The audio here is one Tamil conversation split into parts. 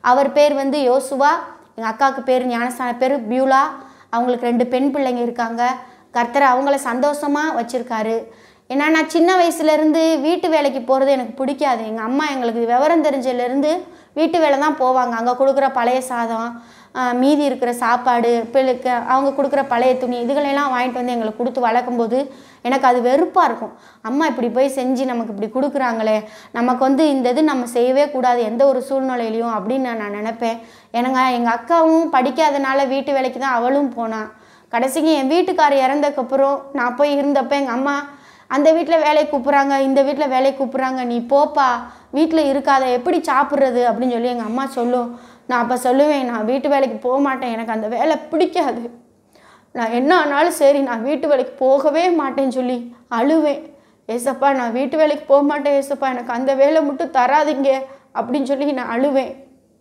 அவர் பேர் வந்து யோசுவா எங்கள் அக்காவுக்கு பேர் ஞானஸ்தான பேர் பியூலா அவங்களுக்கு ரெண்டு பெண் பிள்ளைங்க இருக்காங்க கர்த்தர் அவங்கள சந்தோஷமாக வச்சுருக்காரு ஏன்னா நான் சின்ன வயசுலேருந்து வீட்டு வேலைக்கு போகிறது எனக்கு பிடிக்காது எங்கள் அம்மா எங்களுக்கு விவரம் தெரிஞ்சதுலேருந்து வீட்டு வேலை தான் போவாங்க அங்கே கொடுக்குற பழைய சாதம் ஆஹ் மீதி இருக்கிற சாப்பாடு பிள்ளைக்கு அவங்க கொடுக்குற பழைய துணி இதுகளெல்லாம் வாங்கிட்டு வந்து எங்களுக்கு கொடுத்து வளர்க்கும்போது எனக்கு அது வெறுப்பாக இருக்கும் அம்மா இப்படி போய் செஞ்சு நமக்கு இப்படி கொடுக்குறாங்களே நமக்கு வந்து இந்த இது நம்ம செய்யவே கூடாது எந்த ஒரு சூழ்நிலையிலையும் அப்படின்னு நான் நினப்பேன் எனக்கு எங்கள் அக்காவும் படிக்காதனால வீட்டு வேலைக்கு தான் அவளும் போனான் கடைசிக்கு என் வீட்டுக்காரர் இறந்ததுக்கப்புறம் நான் போய் இருந்தப்போ எங்கள் அம்மா அந்த வீட்டில் வேலைக்கு கூப்பிட்றாங்க இந்த வீட்டில் வேலைக்கு கூப்பிட்றாங்க நீ போப்பா வீட்டில் இருக்காத எப்படி சாப்பிட்றது அப்படின்னு சொல்லி எங்கள் அம்மா சொல்லும் நான் அப்போ சொல்லுவேன் நான் வீட்டு வேலைக்கு போக மாட்டேன் எனக்கு அந்த வேலை பிடிக்காது நான் என்ன ஆனாலும் சரி நான் வீட்டு வேலைக்கு போகவே மாட்டேன்னு சொல்லி அழுவேன் ஏசப்பா நான் வீட்டு வேலைக்கு போக மாட்டேன் ஏசப்பா எனக்கு அந்த வேலை மட்டும் தராதீங்க அப்படின்னு சொல்லி நான் அழுவேன்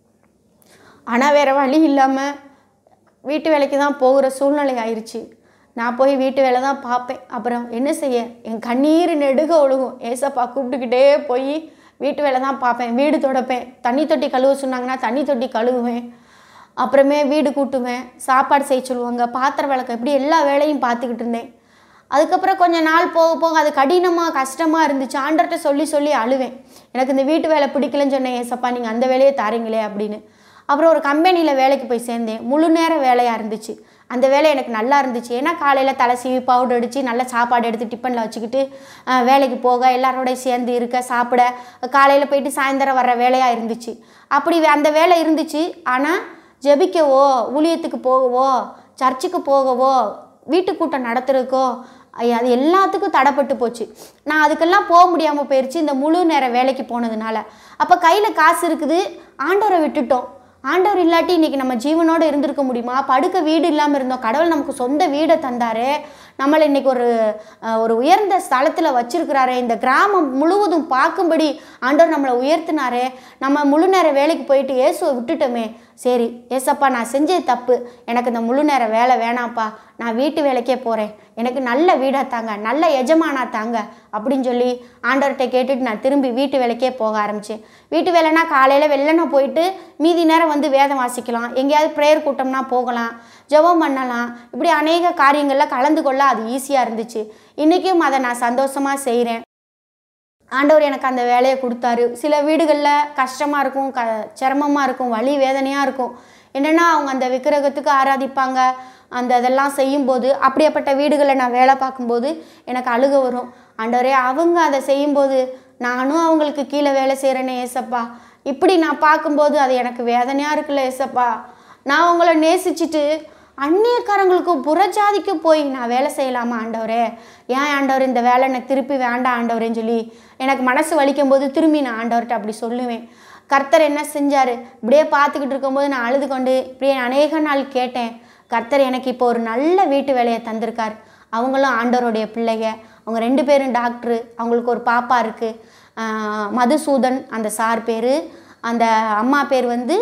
ஆனால் வேறு வழி இல்லாமல் வீட்டு வேலைக்கு தான் போகிற சூழ்நிலை ஆயிடுச்சு நான் போய் வீட்டு வேலை தான் பார்ப்பேன் அப்புறம் என்ன செய்ய என் கண்ணீர் நெடுக ஒழுகும் ஏசப்பா கூப்பிட்டுக்கிட்டே போய் வீட்டு வேலை தான் பார்ப்பேன் வீடு துடைப்பேன் தண்ணி தொட்டி கழுவ சொன்னாங்கன்னா தண்ணி தொட்டி கழுவுவேன் அப்புறமே வீடு கூட்டுவேன் சாப்பாடு செய்ய சொல்லுவாங்க பாத்திரம் விளக்க இப்படி எல்லா வேலையும் பார்த்துக்கிட்டு இருந்தேன் அதுக்கப்புறம் கொஞ்ச நாள் போக போக அது கடினமாக கஷ்டமாக இருந்துச்சு ஆண்டர்கிட்ட சொல்லி சொல்லி அழுவேன் எனக்கு இந்த வீட்டு வேலை பிடிக்கலன்னு சொன்னேன் ஏசப்பா நீங்கள் அந்த வேலையை தாரீங்களே அப்படின்னு அப்புறம் ஒரு கம்பெனியில் வேலைக்கு போய் சேர்ந்தேன் முழு நேர வேலையாக இருந்துச்சு அந்த வேலை எனக்கு நல்லா இருந்துச்சு ஏன்னா காலையில் தலை சீவி பவுடர் அடித்து நல்ல சாப்பாடு எடுத்து டிஃபனில் வச்சுக்கிட்டு அஹ், வேலைக்கு போக எல்லாரோடய சேர்ந்து இருக்க சாப்பிட காலையில் போயிட்டு சாயந்தரம் வர்ற வேலையாக இருந்துச்சு அப்படி வே- அந்த வேலை இருந்துச்சு ஆனால் ஜெபிக்கவோ ஊழியத்துக்கு போகவோ சர்ச்சுக்கு போகவோ வீட்டு கூட்டம் நடத்துறதுக்கோ ஐயா, அது எல்லாத்துக்கும் தடைப்பட்டு போச்சு நான் அதுக்கெல்லாம் போக முடியாமல் போயிடுச்சு இந்த முழு நேர வேலைக்கு போனதுனால அப்போ கையில் காசு இருக்குது ஆண்டவரை விட்டுட்டோம் ஆண்டவர் இல்லாட்டி இன்னைக்கு நம்ம ஜீவனோடு இருந்திருக்க முடியுமா படுக்க வீடு இல்லாமல் இருந்தோம் கடவுள் நமக்கு சொந்த வீடை தந்தாரு நம்மளை இன்னைக்கு ஒரு அஹ், ஒரு உயர்ந்த ஸ்தலத்தில் வச்சிருக்கிறாரு இந்த கிராமம் முழுவதும் பார்க்கும்படி ஆண்டவர் நம்மளை உயர்த்தினாரு நம்ம முழு நேர வேலைக்கு போயிட்டு இயேசுவை விட்டுட்டோமே சரி ஏசப்பா நான் செஞ்சது தப்பு எனக்கு இந்த முழு நேர வேலை வேணாம்ப்பா நான் வீட்டு வேலைக்கே போகிறேன் எனக்கு நல்ல வீடாக தாங்க நல்ல எஜமானா தாங்க அப்படின்னு சொல்லி ஆண்டவர்கிட்ட கேட்டுட்டு நான் திரும்பி வீட்டு வேலைக்கே போக ஆரம்பித்தேன் வீட்டு வேலைனா காலையில் வெள்ளன போயிட்டு மீதி நேரம் வந்து வேதம் வாசிக்கலாம் எங்கேயாவது ப்ரேயர் கூட்டம்னா போகலாம் ஜெபம் பண்ணலாம் இப்படி அநேக காரியங்களில் கலந்து கொள்ள அது ஈஸியாக இருந்துச்சு இன்றைக்கும் அதை நான் சந்தோஷமாக செய்கிறேன் ஆண்டவர் எனக்கு அந்த வேலையை கொடுத்தாரு சில வீடுகளில் கஷ்டமாக இருக்கும் க சிரமமாக இருக்கும் வலி வேதனையாக இருக்கும் என்னென்னா அவங்க அந்த விக்கிரகத்துக்கு ஆராதிப்பாங்க அந்த இதெல்லாம் செய்யும்போது அப்படியேப்பட்ட வீடுகளில் நான் வேலை பார்க்கும்போது எனக்கு அழுக வரும் ஆண்டவரே அவங்க அதை செய்யும்போது நானும் அவங்களுக்கு கீழே வேலை செய்கிறேனே ஏசப்பா இப்படி நான் பார்க்கும்போது அது எனக்கு வேதனையாக இருக்குல்ல ஏசப்பா நான் அவங்கள நேசிச்சிட்டு அந்நியக்காரங்களுக்கு புறஜாதிக்கு போய் நான் வேலை செய்யலாமா ஆண்டவரே ஏன் ஆண்டவர் இந்த வேலை எனக்கு திருப்பி வேண்டாம் ஆண்டவரேன்னு சொல்லி எனக்கு மனசு வலிக்கும் போது திரும்பி நான் ஆண்டவர்கிட்ட அப்படி சொல்லுவேன் கர்த்தர் என்ன செஞ்சார் இப்படியே பார்த்துக்கிட்டு இருக்கும்போது நான் அழுது கொண்டு இப்படியே அநேக நாள் கேட்டேன் கர்த்தர் எனக்கு இப்போ ஒரு நல்ல வீட்டு வேலையை தந்திருக்கார் அவங்களும் ஆண்டவருடைய பிள்ளைங்க அவங்க ரெண்டு பேரும் டாக்டரு அவங்களுக்கு ஒரு பாப்பா இருக்குது மதுசூதன் அந்த சார் பேர் அந்த அம்மா பேர் வந்து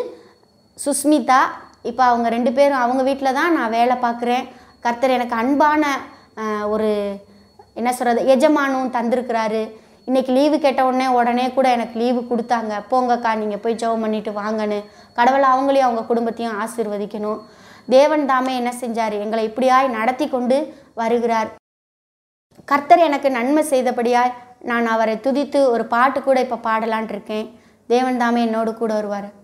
சுஸ்மிதா இப்போ அவங்க ரெண்டு பேரும் அவங்க வீட்டில் தான் நான் வேலை பார்க்குறேன் கர்த்தர் எனக்கு அன்பான ஆஹ், ஒரு என்ன சொல்கிறது எஜமானும் தந்திருக்கிறாரு இன்னைக்கு லீவு கேட்ட உடனே உடனே கூட எனக்கு லீவு கொடுத்தாங்க போங்கக்கா நீங்கள் போய் ஜெபம் பண்ணிட்டு வாங்கன்னு கடவுள் அவங்களையும் அவங்க குடும்பத்தையும் ஆசீர்வதிக்கணும் தேவன் தாமே என்ன செஞ்சார் எங்களை இப்படியாய் நடத்தி கொண்டு வருகிறார் கர்த்தர் எனக்கு நன்மை செய்தபடியாய் நான் அவரை துதித்து ஒரு பாட்டு கூட இப்போ பாடலான் இருக்கேன் தேவன் தாமே என்னோடு கூட வருவார்